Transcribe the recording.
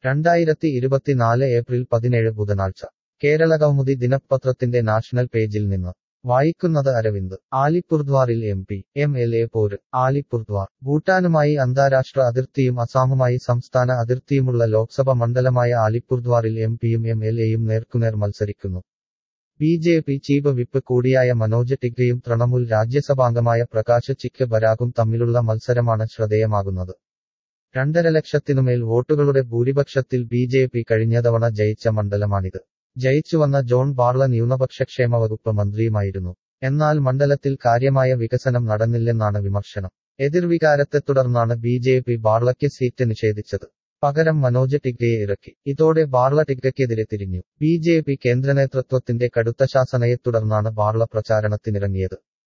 രണ്ടായിരത്തി ഇരുപത്തിനാല് ഏപ്രിൽ പതിനേഴ് ബുധനാഴ്ച കേരളകൗമുദി ദിനപത്രത്തിന്റെ നാഷണൽ പേജിൽ നിന്ന് വായിക്കുന്നത് അരവിന്ദ് ആലിപ്പുർദ്വാറിൽ M P M L A പോര് ആലിപ്പുർദ്വാർ ഭൂട്ടാനുമായി അന്താരാഷ്ട്ര അതിർത്തിയും അസാമുമായി സംസ്ഥാന അതിർത്തിയുമുള്ള ലോക്സഭ മണ്ഡലമായ ആലിപ്പുർദ്വാറിൽ എം പിയും എം എൽ എയും നേർക്കുനേർ മത്സരിക്കുന്നു B J P chief whip കൂടിയായ മനോജ് ടിഗ്രയും തൃണമൂൽ രാജ്യസഭാംഗമായ പ്രകാശ് ചിക്ക് ബരാഗും തമ്മിലുള്ള മത്സരമാണ് ശ്രദ്ധേയമാകുന്നത് രണ്ടര ലക്ഷത്തിനുമേൽ വോട്ടുകളുടെ ഭൂരിപക്ഷത്തിൽ ബി ജെ പി കഴിഞ്ഞ തവണ ജയിച്ച മണ്ഡലമാണിത് ജയിച്ചുവന്ന ജോൺ ബാർള ന്യൂനപക്ഷ ക്ഷേമ വകുപ്പ് മന്ത്രിയുമായിരുന്നു എന്നാൽ മണ്ഡലത്തിൽ കാര്യമായ വികസനം നടന്നില്ലെന്നാണ് വിമർശനം എതിർവികാരത്തെ തുടർന്നാണ് ബി ജെ പി ബാർളയ്ക്ക് സീറ്റ് നിഷേധിച്ചത് പകരം മനോജ് ടിഗ്രയെ ഇറക്കി ഇതോടെ ബാർള ടിഗ്രയ്ക്കെതിരെ തിരിഞ്ഞു ബി ജെ പി കേന്ദ്ര നേതൃത്വത്തിന്റെ കടുത്ത ശാസനയെ തുടർന്നാണ് ബാർള പ്രചാരണത്തിനിറങ്ങിയത്